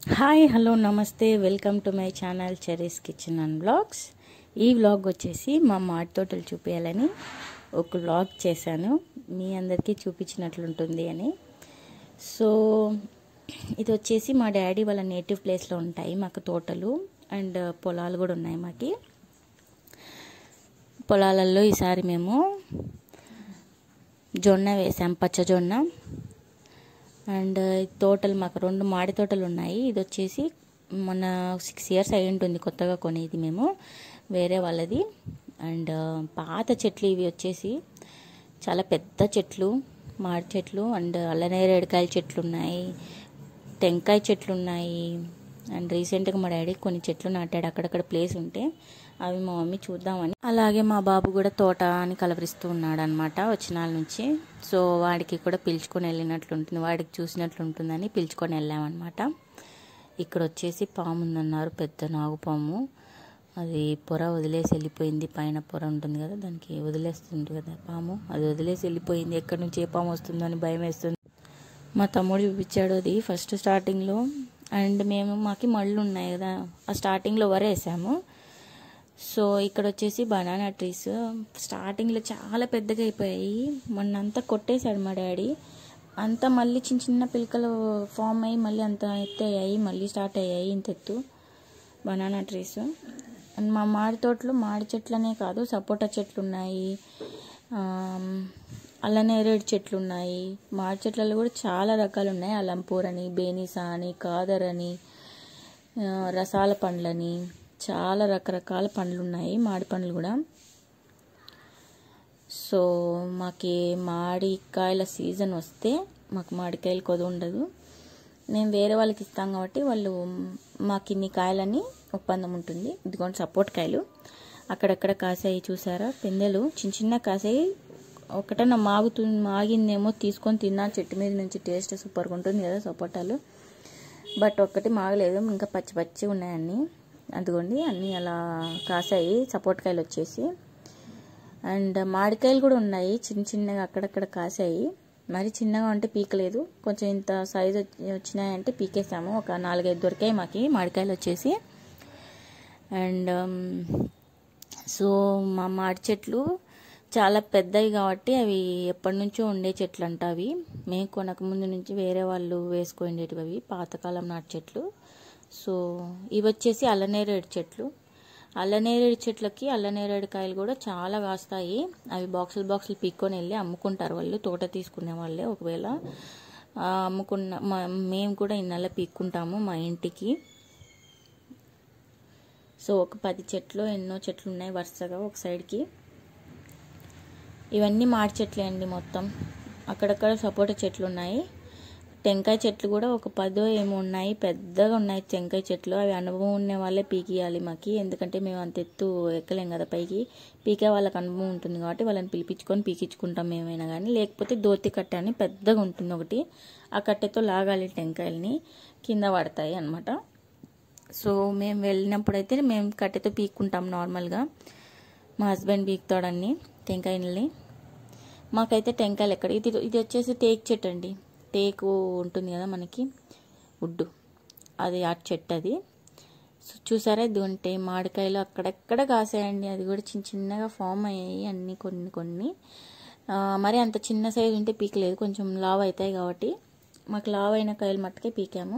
hi hello నమస్తే welcome to my channel Cherry's kitchen and blogs ఈ vlog వచ్చేసి మా మాడి తోటలు చూపించాలని ఒక వ్లాగ్ చేశాను మీ అందరికీ చూపించినట్లుంటుంది అని సో ఇది వచ్చేసి మా డాడీ వాళ్ళ నేటివ్ ప్లేస్లో ఉంటాయి మాకు తోటలు అండ్ పొలాలు కూడా ఉన్నాయి మాకి పొలాలలో ఈసారి మేము జొన్న వేసాం పచ్చ జొన్న అండ్ తోటలు మాకు రెండు మాడి తోటలు ఉన్నాయి ఇది వచ్చేసి మొన్న సిక్స్ ఇయర్స్ అయి ఉంటుంది కొత్తగా కొనేది మేము వేరే వాళ్ళది అండ్ పాత చెట్లు ఇవి వచ్చేసి చాలా పెద్ద చెట్లు మాడి చెట్లు అండ్ అల్లనేరేడుకాయల చెట్లు ఉన్నాయి టెంకాయ చెట్లు ఉన్నాయి అండ్ రీసెంట్గా మా డాడీ కొన్ని చెట్లు నాటాడు అక్కడక్కడ ప్లేస్ ఉంటే అవి మా మమ్మీ చూద్దామని అలాగే మా బాబు కూడా తోట అని కలవరిస్తూ ఉన్నాడు అనమాట వచ్చినాల నుంచి సో వాడికి కూడా పిలుచుకొని వెళ్ళినట్లుంటుంది వాడికి చూసినట్లుంటుందని పిలుచుకొని వెళ్ళామన్నమాట ఇక్కడ వచ్చేసి పాము ఉందన్నారు పెద్ద నాగుపాము అది పొర వదిలేసి వెళ్ళిపోయింది పైన పొర ఉంటుంది కదా దానికి వదిలేస్తుంది కదా పాము అది వదిలేసి వెళ్ళిపోయింది ఎక్కడి నుంచి ఏ పాము వస్తుందని భయం వేస్తుంది మా తమ్ముడు చూపించాడు అది ఫస్ట్ స్టార్టింగ్లో అండ్ మేము మాకి మళ్ళు ఉన్నాయి కదా ఆ స్టార్టింగ్లో వరేసాము సో ఇక్కడ వచ్చేసి బనానా ట్రీస్ స్టార్టింగ్లో చాలా పెద్దగా అయిపోయాయి మొన్నంతా కొట్టేశాడు మా డాడీ అంతా మళ్ళీ చిన్న చిన్న పిలకలు ఫామ్ అయ్యి మళ్ళీ అంత ఎత్తు అయ్యాయి మళ్ళీ స్టార్ట్ అయ్యాయి ఇంత ఎత్తు బనానా ట్రీస్ అండ్ మా మాడి తోటలో మాడి చెట్లనే కాదు సపోటా చెట్లు ఉన్నాయి అల్లనేరేడు చెట్లు ఉన్నాయి మాడి చెట్లలో కూడా చాలా రకాలు ఉన్నాయి అలంపూర్ అని బేనిసా అని కాదర్ అని రసాల పండ్లని చాలా రకరకాల పండ్లు ఉన్నాయి మాడి పండ్లు కూడా సో మాకి మాడికాయల సీజన్ వస్తే మాకు మామిడికాయలు కొద ఉండదు మేము వేరే వాళ్ళకి ఇస్తాం కాబట్టి వాళ్ళు మాకు ఇన్ని కాయలని ఒప్పందం ఉంటుంది ఇదిగోండి సపోర్ట్ కాయలు అక్కడక్కడ కాసాయి చూసారా పిందెలు చిన్న చిన్న కాసాయి ఒకటన్నా మాగుతు మాగిందేమో తీసుకొని తిన్నా చెట్టు మీద నుంచి టేస్ట్ సూపర్గా ఉంటుంది కదా సపోటాలు బట్ ఒక్కటి మాగలేదు ఇంకా పచ్చి పచ్చి ఉన్నాయన్నీ అందుకోండి అన్నీ అలా కాసాయి సపోర్ట్ కాయలు వచ్చేసి అండ్ మామిడికాయలు కూడా ఉన్నాయి చిన్న చిన్నగా అక్కడక్కడ కాసాయి మరి చిన్నగా ఉంటే పీకలేదు కొంచెం ఇంత సైజు వచ్చినాయంటే పీకేసాము ఒక నాలుగైదు దొరికాయి మాకి మామిడికాయలు వచ్చేసి అండ్ సో మా మాడి చెట్లు చాలా పెద్దవి కాబట్టి అవి ఎప్పటి నుంచో ఉండే చెట్లు అంట అవి మేము కొనక ముందు నుంచి వేరే వాళ్ళు వేసుకునేటివి అవి పాతకాలం నాటి చెట్లు సో ఇవి వచ్చేసి అల్లనేరేడు చెట్లు అల్లనేరేడు చెట్లకి అల్లనేరేడు కాయలు కూడా చాలా కాస్తాయి అవి బాక్సులు బాక్సులు పీక్కొని వెళ్ళి అమ్ముకుంటారు వాళ్ళు తోట తీసుకునే వాళ్ళే ఒకవేళ అమ్ముకున్న మేము కూడా ఇన్నెల పీక్కుంటాము మా ఇంటికి సో ఒక పది చెట్లు ఎన్నో చెట్లు ఉన్నాయి వరుసగా ఒక సైడ్కి ఇవన్నీ మాడి చెట్లే అండి మొత్తం అక్కడక్కడ సపోటా చెట్లు ఉన్నాయి టెంకాయ చెట్లు కూడా ఒక పదో ఏమో ఉన్నాయి పెద్దగా ఉన్నాయి టెంకాయ చెట్లు అవి అనుభవం ఉన్న వాళ్ళే పీకియాలి మాకి ఎందుకంటే మేము అంత ఎత్తు ఎక్కలేం కదా పైకి పీకే వాళ్ళకి అనుభవం ఉంటుంది కాబట్టి వాళ్ళని పిలిపించుకొని పీకించుకుంటాం ఏమైనా కానీ లేకపోతే దోతి కట్టె అని పెద్దగా ఉంటుంది ఒకటి ఆ కట్టెతో లాగాలి టెంకాయలని కింద పడతాయి అనమాట సో మేము వెళ్ళినప్పుడైతే మేము కట్టెతో పీక్కుంటాం నార్మల్గా మా హస్బెండ్ పీకుతాడన్ని టెంకాయలని మాకైతే టెంకాయలు ఎక్కడ ఇది ఇది వచ్చేసి టేక్ చెట్టు అండి టేకు ఉంటుంది కదా మనకి వుడ్డు అది ఆ చెట్టు అది చూసారా ఇది ఉంటే మామిడికాయలు అక్కడెక్కడ కాసాయండి అది కూడా చిన్న చిన్నగా ఫామ్ అయ్యాయి అన్నీ కొన్ని కొన్ని మరి అంత చిన్న సైజు ఉంటే పీకలేదు కొంచెం లావ్ అవుతాయి కాబట్టి మాకు లావ్ అయిన కాయలు మట్టుకే పీకాము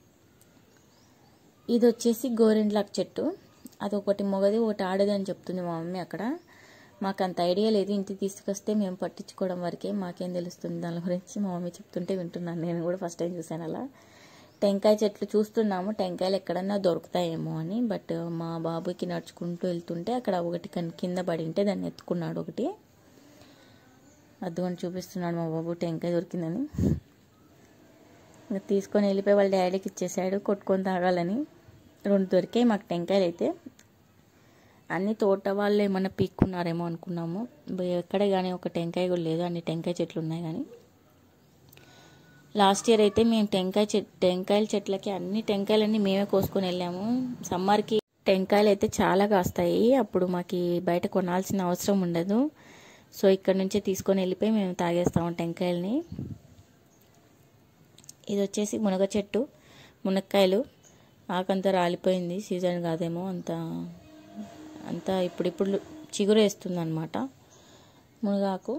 ఇది వచ్చేసి గోరెండ్లాక్ చెట్టు అది ఒకటి మొగది ఒకటి ఆడది అని చెప్తుంది మా మమ్మీ అక్కడ మాకు అంత ఐడియా లేదు ఇంటికి తీసుకొస్తే మేము పట్టించుకోవడం వరకే మాకేం తెలుస్తుంది దాని గురించి మా మమ్మీ చెప్తుంటే వింటున్నాను నేను కూడా ఫస్ట్ టైం చూసాను అలా టెంకాయ చెట్లు చూస్తున్నాము టెంకాయలు ఎక్కడన్నా దొరుకుతాయేమో అని బట్ మా బాబుకి నడుచుకుంటూ వెళ్తుంటే అక్కడ ఒకటి కింద పడి ఉంటే దాన్ని ఎత్తుకున్నాడు ఒకటి అద్దుకొని చూపిస్తున్నాడు మా బాబు టెంకాయ దొరికిందని ఇంకా తీసుకొని వెళ్ళిపోయి వాళ్ళ డాడీకి ఇచ్చేసాడు కొట్టుకొని తాగాలని రెండు దొరికాయి మాకు టెంకాయలు అయితే అన్ని తోట వాళ్ళు ఏమన్నా పీక్కున్నారేమో అనుకున్నాము ఎక్కడ కానీ ఒక టెంకాయ కూడా లేదు అన్ని టెంకాయ చెట్లు ఉన్నాయి కానీ లాస్ట్ ఇయర్ అయితే మేము టెంకాయ చెట్ టెంకాయల చెట్లకి అన్ని టెంకాయలన్నీ మేమే కోసుకొని వెళ్ళాము సమ్మర్కి టెంకాయలు అయితే చాలా కాస్తాయి అప్పుడు మాకు బయట కొనాల్సిన అవసరం ఉండదు సో ఇక్కడ నుంచే తీసుకొని వెళ్ళిపోయి మేము తాగేస్తాము టెంకాయలని ఇది వచ్చేసి మునగ చెట్టు మునక్కాయలు ఆకంతా రాలిపోయింది సీజన్ కాదేమో అంత అంతా ఇప్పుడిప్పుడు చిగురు వేస్తుంది అనమాట మునగాకు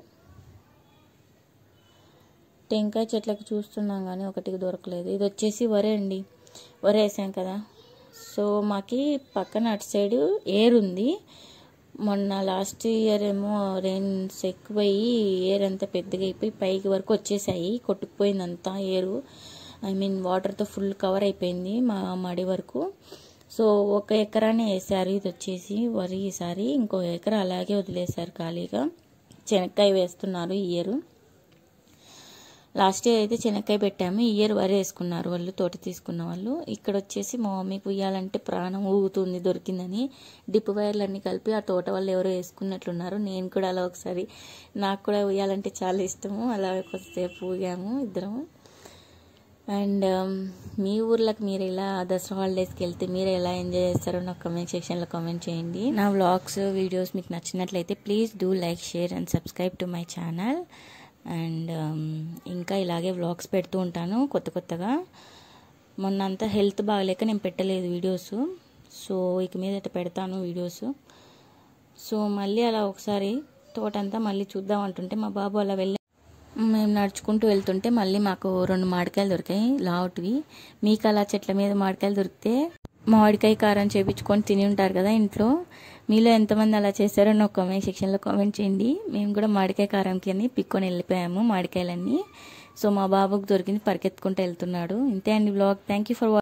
టెంకాయ చెట్లకి చూస్తున్నాం కానీ ఒకటికి దొరకలేదు ఇది వచ్చేసి వరే అండి వరే వేసాం కదా సో మాకి పక్కన అటు సైడ్ ఏర్ ఉంది మొన్న లాస్ట్ ఇయర్ ఏమో రెయిన్స్ ఎక్కువయ్యి ఏర్ అంతా పెద్దగా అయిపోయి పైకి వరకు వచ్చేసాయి కొట్టుకుపోయింది అంతా ఏరు ఐ మీన్ వాటర్తో ఫుల్ కవర్ అయిపోయింది మా మడి వరకు సో ఒక ఎకరానే వేసారు ఇది వచ్చేసి వరి ఈసారి ఇంకో ఎకరా అలాగే వదిలేశారు ఖాళీగా శనక్కాయ వేస్తున్నారు ఈ ఇయర్ లాస్ట్ ఇయర్ అయితే శనక్కాయ పెట్టాము ఈ ఇయర్ వరి వేసుకున్నారు వాళ్ళు తోట తీసుకున్న వాళ్ళు ఇక్కడ వచ్చేసి మా మమ్మీకి ఉయ్యాలంటే ప్రాణం ఊగుతుంది దొరికిందని డిప్ వైర్లు అన్నీ కలిపి ఆ తోట వాళ్ళు ఎవరో వేసుకున్నట్లున్నారు నేను కూడా అలా ఒకసారి నాకు కూడా ఉయ్యాలంటే చాలా ఇష్టము అలా కొద్దిసేపు ఊగాము ఇద్దరం అండ్ మీ ఊర్లకు మీరు ఇలా దసరా హాలిడేస్కి వెళ్తే మీరు ఎలా ఎంజాయ్ చేస్తారో నాకు కమెంట్ సెక్షన్లో కామెంట్ చేయండి నా వ్లాగ్స్ వీడియోస్ మీకు నచ్చినట్లయితే please do like share and subscribe to my channel and ఇంకా ఇలాగే వ్లాగ్స్ పెడుతూ ఉంటాను కొత్త కొత్తగా మొన్న అంతా హెల్త్ బాగలేక నేను పెట్టలేదు వీడియోస్ సో ఇక మీదట పెడతాను వీడియోస్ సో మళ్ళీ అలా ఒకసారి తోటంతా మళ్ళీ చూద్దాం అంటుంటే మా బాబు అలా వెళ్ళి మేము నడుచుకుంటూ వెళ్తుంటే మళ్ళీ మాకు రెండు మామిడికాయలు దొరికాయి లావుటివి మీకు అలా చెట్ల మీద మామిడికాయలు దొరికితే మామిడికాయ కారం చేపించుకొని తిని ఉంటారు కదా ఇంట్లో మీలో ఎంతమంది అలా చేశారో నాకు కామెంట్ సెక్షన్లో కామెంట్ చేయండి మేము కూడా మామిడికాయ కారంకి అని పిక్కొని వెళ్ళిపోయాము మామిడికాయలన్నీ సో మా బాబుకు దొరికింది పరిగెత్తుకుంటూ వెళ్తున్నాడు ఇంతే అండి బ్లాగ్ థ్యాంక్ యూ ఫర్